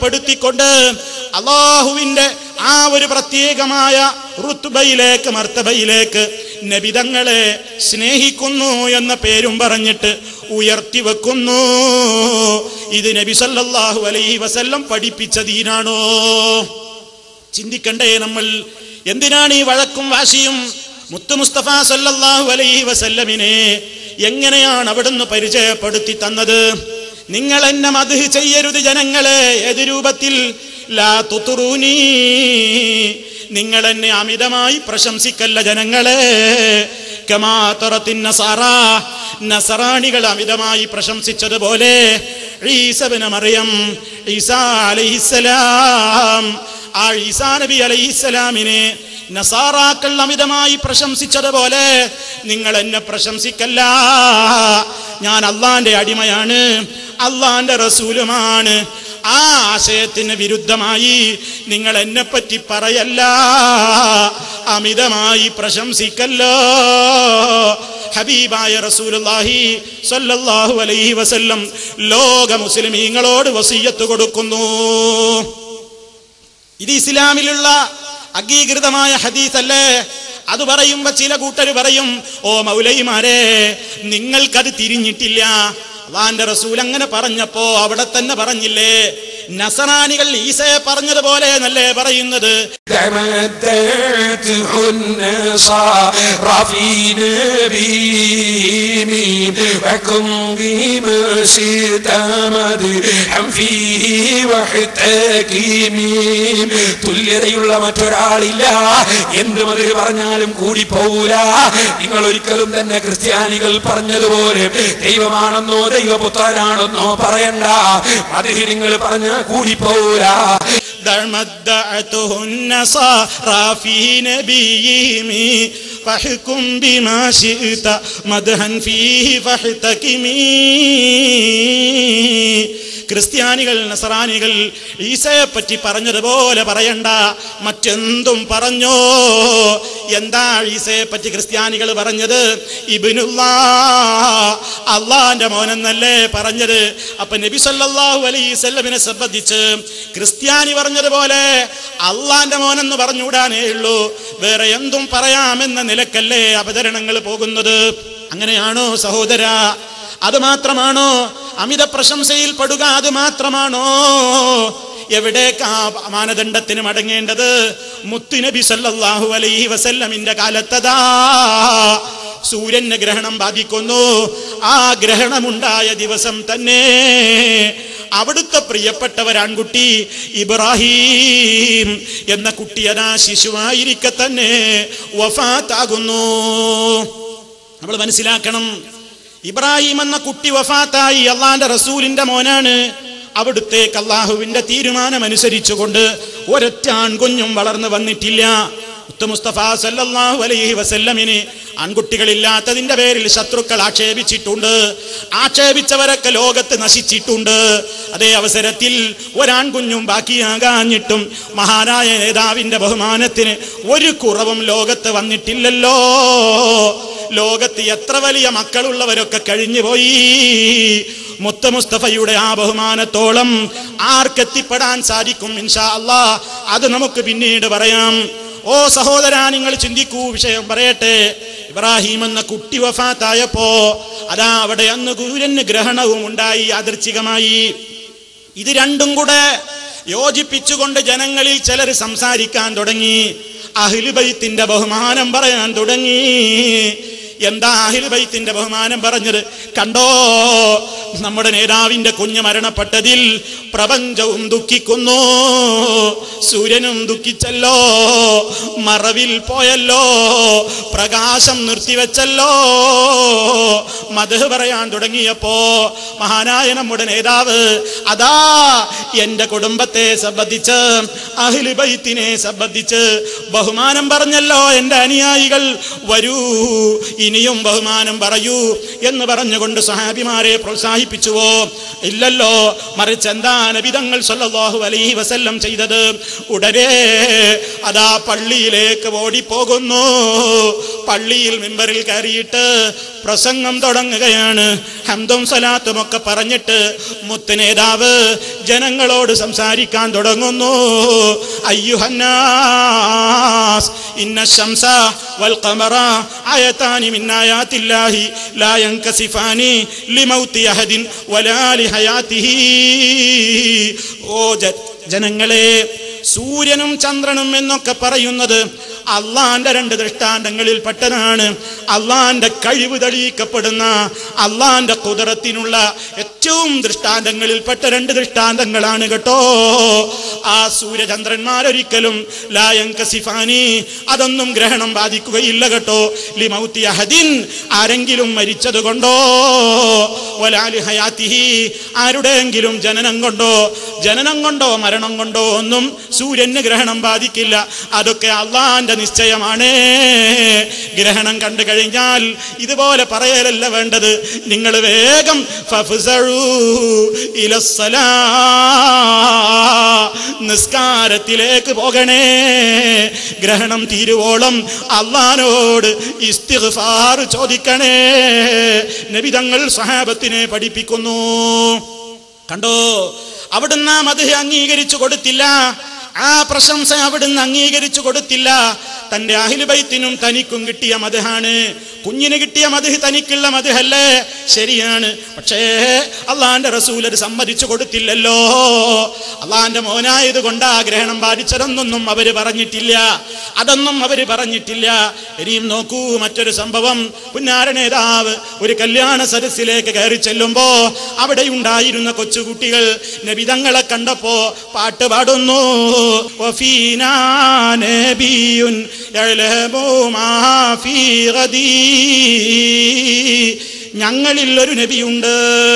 പരിചയപ്പെടുത്തിക്കൊണ്ട് അള്ളാഹുവിന്റെ ആ ഒരു പ്രത്യേകമായ ഋത്തുബയിലേക്ക് മർത്തബയിലേക്ക് നബിതങ്ങളെ സ്നേഹിക്കുന്നു എന്ന പേരും പറഞ്ഞിട്ട് ഉയർത്തി വെക്കുന്നു ഇത് നബി സല്ലല്ലാഹു അലൈഹി വസല്ലം പഠിപ്പിച്ച ദീനാണോ ചിന്തിക്കണ്ടേ നമ്മൾ എന്തിനാണ് ഈ വഴക്കും വാശിയും മുത്തു മുസ്തഫ സല്ലല്ലാഹു അലൈഹി വസല്ലമിനെ എങ്ങനെയാണ് അവിടുന്ന് പരിചയപ്പെടുത്തി തന്നത് നിങ്ങൾ എന്നെ മധു ചെയ്യരുത് ജനങ്ങളെ ഏത് രൂപത്തിൽ ലാ തുതുറൂനീ നിങ്ങൾ എന്നെ അമിതമായി പ്രശംസിക്കല്ല ജനങ്ങളെ കമാത്തറത്തിൻ നസാറ നസറാണികൾ അമിതമായി പ്രശംസിച്ചതുപോലെ ഈസബിന് മറിയം ഈസാ അലൈഹിസ്സലാം ആ ഈസാ നബി അലൈഹിസ്സലാമിനെ നസാറാക്കൾ അമിതമായി പ്രശംസിച്ചതുപോലെ നിങ്ങൾ എന്നെ പ്രശംസിക്കല്ല ഞാൻ അള്ളാന്റെ അടിമയാണ് അള്ളാന്റെ റസൂലുമാണ് ആ ആശയത്തിന് വിരുദ്ധമായി നിങ്ങൾ എന്നെ പറ്റി പറയല്ല അമിതമായി പ്രശംസിക്കല്ലോ ഹബീബായ റസൂലുള്ളാഹി സ്വല്ലല്ലാഹു അലൈഹി വസല്ലം ലോക മുസ്ലിമീങ്ങളോട് വസീയത്ത് കൊടുക്കുന്നു ഇത് ഇസ്ലാമിലുള്ള അംഗീകൃതമായ ഹദീസ് അല്ലേ അത് പറയുമ്പോ ചില കൂട്ടർ പറയും ഓ മൗലൈമാരെ നിങ്ങൾക്കത് തിരിഞ്ഞിട്ടില്ല അള്ളാന്റെ റസൂൽ അങ്ങനെ പറഞ്ഞപ്പോ അവിടെ തന്നെ പറഞ്ഞില്ലേ നസറാനികൾ ഈസയെ പറഞ്ഞതുപോലെ എന്നല്ലേ പറയുന്നത് تمدت النصارى في نبيهم وكن بما شئت مدحا فيه وحتكيم തുല്യതയുള്ള മറ്റൊരാളില്ല എന്ത് മതിൽ പറഞ്ഞാലും കൂടി പോകൂല നിങ്ങൾ ഒരിക്കലും തന്നെ ക്രിസ്ത്യാനികൾ പറഞ്ഞതുപോലെ ദൈവമാണെന്നോ ദൈവപുത്രനാണെന്നോ പറയണ്ട അതിൽ നിങ്ങൾ പറഞ്ഞാൽ കൂടി പോകൂല دعته النصارى في نبيهم فاحكم بما شئت مدحا فيه فاحتكمي ക്രിസ്ത്യാനികൾ നസറാനികൾ ഈസയെ പറ്റി പറഞ്ഞതുപോലെ പറയണ്ട മറ്റെന്തും പറഞ്ഞോ എന്താ ഈസയെ പറ്റി ക്രിസ്ത്യാനികൾ പറഞ്ഞത് ഇബിനുള്ള അള്ളാന്റെ മോനെന്നല്ലേ പറഞ്ഞത് അപ്പൊ നബി സല്ലല്ലാഹു അലൈഹി സ്വല്ലമിനെ സംബന്ധിച്ച് ക്രിസ്ത്യാനി പറഞ്ഞതുപോലെ അള്ളാന്റെ മോനെന്ന് പറഞ്ഞുകൂടാനേ ഉള്ളൂ വേറെ എന്തും പറയാമെന്ന നിലക്കല്ലേ അവതരണങ്ങൾ പോകുന്നത് അങ്ങനെയാണോ സഹോദര അത് മാത്രമാണോ അമിത പ്രശംസയിൽ പെടുക അത് മാത്രമാണോ എവിടേക്ക് ആ മാനദണ്ഡത്തിന് മടങ്ങേണ്ടത് മുത്തുനബി സല്ലല്ലാഹു അലൈഹി വസല്ലമിന്റെ കാലത്തതാ സൂര്യന് ഗ്രഹണം ബാധിക്കുന്നു ആ ഗ്രഹണമുണ്ടായ ദിവസം തന്നെ അവിടുത്തെ പ്രിയപ്പെട്ടവർ ആൺകുട്ടി ഇബ്രാഹിം എന്ന കുട്ടിയതാ ശിശുവായിരിക്കെ തന്നെ വഫാത്താകുന്നു നമ്മൾ മനസ്സിലാക്കണം ഇബ്രാഹിം എന്ന കുട്ടി വഫാത്തായി അള്ളാന്റെ റസൂലിന്റെ മോനാണ് അവിടുത്തേക്ക് അള്ളാഹുവിന്റെ തീരുമാനമനുസരിച്ചുകൊണ്ട് ഒരൊറ്റ ആൺകുഞ്ഞും വളർന്നു വന്നിട്ടില്ല മുത്ത മുസ്തഫ സല്ലല്ലാഹു അലൈഹി വസല്ലമിന് ആൺകുട്ടികളില്ലാത്തതിന്റെ പേരിൽ ശത്രുക്കൾ ആക്ഷേപിച്ചിട്ടുണ്ട് ആക്ഷേപിച്ചവരൊക്കെ ലോകത്ത് നശിച്ചിട്ടുണ്ട് അതേ അവസരത്തിൽ ഒരാൺകുഞ്ഞും ബാക്കിയാകാഞ്ഞിട്ടും മഹാനായ നേതാവിന്റെ ബഹുമാനത്തിന് ഒരു കുറവും ലോകത്ത് വന്നിട്ടില്ലല്ലോ ലോകത്ത് എത്ര വലിയ മക്കളുള്ളവരൊക്കെ കഴിഞ്ഞുപോയി മുത്ത മുസ്തഫയുടെ ആ ബഹുമാനത്തോളം ആർക്കെത്തിപ്പെടാൻ സാധിക്കും ഇൻഷാ അല്ലാ അത് നമുക്ക് പിന്നീട് പറയാം ഓ സഹോദരാ നിങ്ങൾ ചിന്തിക്കൂ വിഷയം പറയട്ടെ ഇബ്രാഹിം എന്ന കുട്ടി വഫാത്തായപ്പോ അതാ അവിടെ അന്ന് ഗുരുരന് ഗ്രഹണവും ഉണ്ടായി യാദൃച്ഛികമായി ഇത് രണ്ടും കൂടെ യോജിപ്പിച്ചുകൊണ്ട് ജനങ്ങളിൽ ചിലർ സംസാരിക്കാൻ തുടങ്ങി അഹിലുബൈത്തിന്റെ ബഹുമാനം പറയാൻ തുടങ്ങി എന്താ അഹിലുബൈത്തിന്റെ ബഹുമാനം പറഞ്ഞത് കണ്ടോ നമ്മുടെ നേതാവിന്റെ കുഞ്ഞ് മരണപ്പെട്ടതിൽ പ്രപഞ്ചവും ദുഃഖിക്കുന്നു സൂര്യനും ദുഃഖിച്ചല്ലോ മറവിൽ പോയല്ലോ പ്രകാശം നിർത്തിവെച്ചല്ലോ മധു പറയാൻ തുടങ്ങിയപ്പോ മഹാനായ നമ്മുടെ നേതാവ് അതാ എന്റെ കുടുംബത്തെ സംബന്ധിച്ച് അഹിലുബൈത്തിനെ സംബന്ധിച്ച് ബഹുമാനം പറഞ്ഞല്ലോ എന്റെ അനുയായികൾ വരൂ ഇനിയും ബഹുമാനം പറയൂ എന്ന് പറഞ്ഞുകൊണ്ട് സഹാബിമാരെ പ്രോത്സാഹിപ്പിച്ചു പ്രോത്സാഹിപ്പിച്ചുവോ ഇല്ലല്ലോ മറിച്ച് എന്താ നബിതങ്ങൾ സല്ലല്ലാഹു അലൈഹി വസല്ലം ചെയ്തത് ഉടനെ അതാ പള്ളിയിലേക്ക് ഓടിപ്പോകുന്നു പള്ളിയിൽ മിമ്പറിൽ കയറിയിട്ട് പ്രസംഗം തുടങ്ങുകയാണ് ഹംദും സലാത്തും ഒക്കെ പറഞ്ഞിട്ട് മുത്ത് നേതാവ് ജനങ്ങളോട് സംസാരിക്കാൻ തുടങ്ങുന്നു അയ്യുഹന്നാസ് ഇന്ന ശംസ വൽ ഖമറ ആയതാനി മിൻ ആയാത്തില്ലാഹി ലാ യൻകസിഫാനി ലിമൗതി അഹദിൻ വലാ ലിഹയാതിഹി ഓ ജ- ജനങ്ങളെ സൂര്യനും ചന്ദ്രനും എന്നൊക്കെ പറയുന്നത് അള്ളാന്റെ രണ്ട് ദൃഷ്ടാന്തങ്ങളിൽ പെട്ടതാണ് അള്ളാന്റെ കഴിവ് തെളിയിക്കപ്പെടുന്ന അള്ളാന്റെ കുതിരത്തിനുള്ള ഏറ്റവും ദൃഷ്ടാന്തങ്ങളിൽ പെട്ട രണ്ട് ദൃഷ്ടാന്തങ്ങളാണ് കേട്ടോ ആ സൂര്യചന്ദ്രന്മാരൊരിക്കലും ലായങ്ക സിഫാനി അതൊന്നും ഗ്രഹണം ബാധിക്കുകയില്ല കേട്ടോ ലിമൗത്തി അഹദിൻ ആരെങ്കിലും മരിച്ചത് കൊണ്ടോ വലാലി ഹയാത്തിഹി ആരുടെയെങ്കിലും ജനനം കൊണ്ടോ ജനനം കൊണ്ടോ മരണം കൊണ്ടോ ഒന്നും സൂര്യന് ഗ്രഹണം ബാധിക്കില്ല അതൊക്കെ അള്ളാന്റെ നിശ്ചയമാണ് ഗ്രഹണം കണ്ടു കഴിഞ്ഞാൽ ഇതുപോലെ പറയലല്ല വേണ്ടത് നിങ്ങൾ വേഗം ഫഫ്സഉ ഇലസ്സലാ. നിസ്കാരത്തിലേക്ക് പോകണേ ഗ്രഹണം തീരുവോളം അള്ളഹാനോട് ഇസ്തിഗ്ഫാർ ചോദിക്കണേ നബിതങ്ങൾ സഹാബത്തിനെ പഠിപ്പിക്കുന്നു കണ്ടോ അവിടുന്ന് ആ മത് അംഗീകരിച്ചു കൊടുത്തില്ല ആ പ്രശംസ അവിടുന്ന് അംഗീകരിച്ചു കൊടുത്തില്ല തന്റെ അഹിലുബൈത്തിനും തനിക്കും കിട്ടിയ മതഹാണ് കുഞ്ഞിന് കിട്ടിയ മത് തനിക്കുള്ള മതഹല്ലേ ശരിയാണ് പക്ഷേ അള്ളാന്റെ റസൂൽ അത് സമ്മതിച്ചു കൊടുത്തില്ലല്ലോ അള്ളാന്റെ മോനായത് കൊണ്ട് ആ ഗ്രഹണം ബാധിച്ചതെന്നൊന്നും അവര് പറഞ്ഞിട്ടില്ല അതൊന്നും അവര് പറഞ്ഞിട്ടില്ല ഇനിയും നോക്കൂ മറ്റൊരു സംഭവം പുന്നാര നേതാവ് ഒരു കല്യാണ സദസ്സിലേക്ക് കയറി ചെല്ലുമ്പോ അവിടെ ഉണ്ടായിരുന്ന കൊച്ചുകുട്ടികൾ നബിതങ്ങളെ കണ്ടപ്പോ പാട്ട് പാടുന്നു വഫീനാ നബിയുൻ യഅലമു മാ ഫീ ഗദീ. ഞങ്ങളിൽ ഒരു നബിയുണ്ട്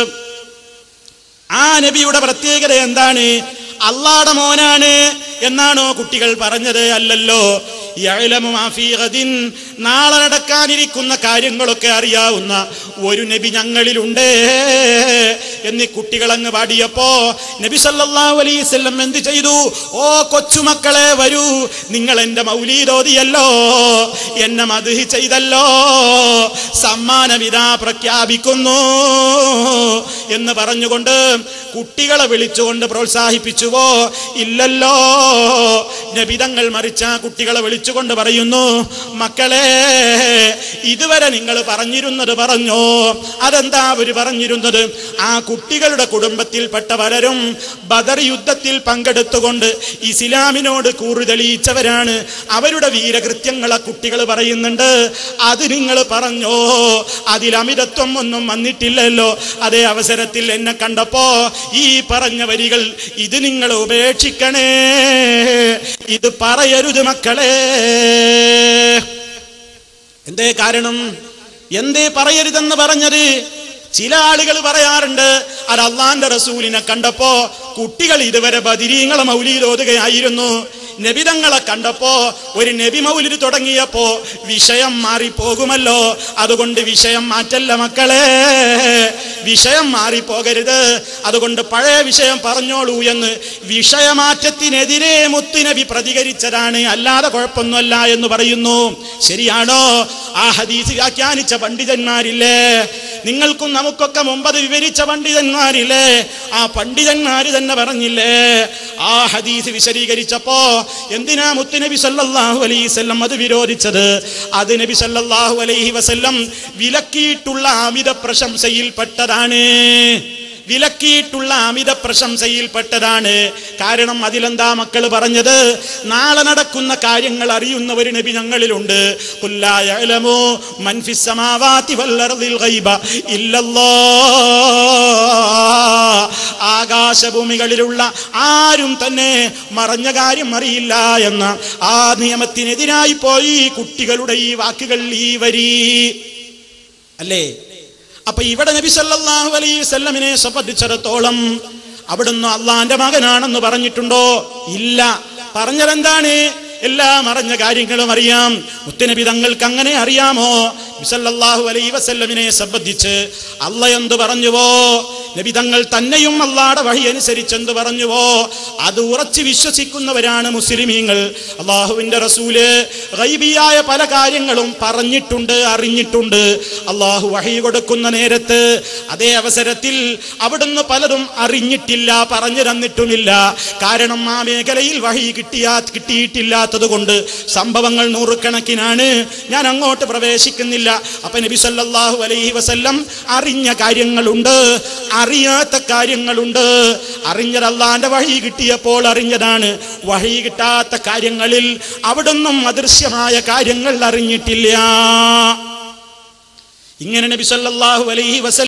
ആ നബിയുടെ പ്രത്യേകത എന്താണ് അള്ളാടെ മോനാണ് എന്നാണോ കുട്ടികൾ പറഞ്ഞത് അല്ലല്ലോ യഅലമു മാ ഫീ ഗദിൻ. നാളെ നടക്കാനിരിക്കുന്ന കാര്യങ്ങളൊക്കെ അറിയാവുന്ന ഒരു നബി ഞങ്ങളിലുണ്ട് എന്നീ കുട്ടികൾ അങ്ങ് പാടിയപ്പോ നബി സല്ലല്ലാഹു അലൈഹി വസല്ലം എന്ത് ചെയ്തു ഓ കൊച്ചുമക്കളെ വരൂ നിങ്ങൾ എന്റെ മൗലീദോദിയല്ലോ എന്നെ മധു ചെയ്തല്ലോ സമ്മാനമിതാ പ്രഖ്യാപിക്കുന്നു എന്ന് പറഞ്ഞുകൊണ്ട് കുട്ടികളെ വിളിച്ചുകൊണ്ട് പ്രോത്സാഹിപ്പിച്ചുവോ ഇല്ലല്ലോ നബിതങ്ങൾ മറിച്ച കുട്ടികളെ വിളിച്ചുകൊണ്ട് പറയുന്നു മക്കളെ ഇതുവരെ നിങ്ങൾ പറഞ്ഞിരുന്നത് പറഞ്ഞോ അതെന്താ അവര് പറഞ്ഞിരുന്നത് ആ കുട്ടികളുടെ കുടുംബത്തിൽപ്പെട്ട പലരും ബദർ യുദ്ധത്തിൽ പങ്കെടുത്തുകൊണ്ട് ഇസ്ലാമിനോട് കൂറ് തെളിയിച്ചവരാണ് അവരുടെ വീരകൃത്യങ്ങളെ കുട്ടികൾ പറയുന്നുണ്ട് അത് നിങ്ങൾ പറഞ്ഞോ അതിൽ അമിതത്വം ഒന്നും വന്നിട്ടില്ലല്ലോ അതേ അവസരത്തിൽ എന്നെ കണ്ടപ്പോ ഈ പറഞ്ഞ വരികൾ ഇത് നിങ്ങൾ ഉപേക്ഷിക്കണേ ഇത് പറയരുത് മക്കളെ എന്തേ കാരണം എന്തേ പറയരുതെന്ന് പറഞ്ഞത് ചില ആളുകൾ പറയാറുണ്ട് അത് അള്ളാന്റെ റസൂലിനെ കണ്ടപ്പോ കുട്ടികൾ ഇതുവരെ ബദിരീങ്ങളെ മൗലീദോതുകയായിരുന്നു നബിതങ്ങളെ കണ്ടപ്പോ ഒരു നബി മൗലിന് തുടങ്ങിയപ്പോ വിഷയം മാറിപ്പോകുമല്ലോ അതുകൊണ്ട് വിഷയം മാറ്റല്ല മക്കളെ വിഷയം മാറിപ്പോകരുത് അതുകൊണ്ട് പഴയ വിഷയം പറഞ്ഞോളൂ എന്ന് വിഷയമാറ്റത്തിനെതിരെ മുത്തുനബി പ്രതികരിച്ചതാണ് അല്ലാതെ കുഴപ്പമൊന്നുമല്ല എന്ന് പറയുന്നു ശരിയാണോ ആ ഹദീസ് വ്യാഖ്യാനിച്ച പണ്ഡിതന്മാരില്ലേ നിങ്ങൾക്കും നമുക്കൊക്കെ മുമ്പത് വിവരിച്ച പണ്ഡിതന്മാരില്ലേ ആ പണ്ഡിതന്മാര് തന്നെ പറഞ്ഞില്ലേ ആ ഹദീസ് വിശദീകരിച്ചപ്പോ എന്തിനാ മുത്തുനബി സല്ലല്ലാഹു അലൈഹി വസല്ലം അത് വിരോധിച്ചത് അത് നബി സല്ലല്ലാഹു അലൈഹി വസല്ലം വിലക്കിയിട്ടുള്ള അമിത പ്രശംസയിൽപ്പെട്ടതാണ് വിലക്കിയിട്ടുള്ള അമിത പ്രശംസയിൽപ്പെട്ടതാണ് കാരണം അതിലെന്താ മക്കൾ പറഞ്ഞത് നാളെ നടക്കുന്ന കാര്യങ്ങൾ അറിയുന്ന ഒരു നബി ഞങ്ങളിലുണ്ട് ഖുല്ലാ യഅലമു മൻ ഫിസ് സമാവാതി വൽ അർദിൽ ഗൈബ ഇല്ലല്ലാഹ് ആകാശഭൂമികളിലുള്ള ആരും തന്നെ മറഞ്ഞ കാര്യം അറിയില്ല എന്ന ആ നിയമത്തിനെതിരായി പോയി കുട്ടികളുടെ ഈ വാക്കുകൾ ഈ വരി അല്ലേ അപ്പൊ ഇവിടെ നബി സല്ലല്ലാഹു അലൈഹി വസല്ലമിനെ സംബന്ധിച്ചിടത്തോളം അവിടുന്ന് അള്ളാന്റെ മകനാണെന്ന് പറഞ്ഞിട്ടുണ്ടോ ഇല്ല പറഞ്ഞതെന്താണ് എല്ലാം അറിഞ്ഞ കാര്യങ്ങളും അറിയാം മുത്തനബി തങ്ങൾക്ക് അങ്ങനെ അറിയാമോ സല്ലല്ലാഹു അലൈഹി വസല്ലമിനെ സംബന്ധിച്ച് അല്ല എന്ത് പറഞ്ഞുവോ നബി തങ്ങൾ തന്നെയും അള്ളാടെ വഴി അനുസരിച്ചെന്ന് പറഞ്ഞുവോ അത് ഉറച്ചു വിശ്വസിക്കുന്നവരാണ് മുസ്ലിമീങ്ങൾ അള്ളാഹുവിന്റെ റസൂല് ഗൈബിയായ പല കാര്യങ്ങളും പറഞ്ഞിട്ടുണ്ട് അറിഞ്ഞിട്ടുണ്ട് അള്ളാഹു വഹി കൊടുക്കുന്ന നേരത്ത് അതേ അവസരത്തിൽ അവിടുന്ന് പലതും അറിഞ്ഞിട്ടില്ല പറഞ്ഞു തന്നിട്ടുമില്ല കാരണം ആ മേഖലയിൽ വഹി കിട്ടിയാ കിട്ടിയിട്ടില്ലാത്തത് കൊണ്ട് സംഭവങ്ങൾ നൂറുകണക്കിനാണ് ഞാൻ അങ്ങോട്ട് പ്രവേശിക്കുന്നില്ല അപ്പൊ നബി സല്ലല്ലാഹു അലൈഹി വസല്ലം അറിഞ്ഞ കാര്യങ്ങളുണ്ട് അറിയാത്ത കാര്യങ്ങളുണ്ട് അറിഞ്ഞത് അള്ളാന്റെ വഴി കിട്ടിയപ്പോൾ അറിഞ്ഞതാണ് വഴി കിട്ടാത്ത കാര്യങ്ങളിൽ അവിടുന്നും അദൃശ്യമായ കാര്യങ്ങൾ അറിഞ്ഞിട്ടില്ല ഇങ്ങനെ നബി സല്ലല്ലാഹു അലൈഹി വസല്ലം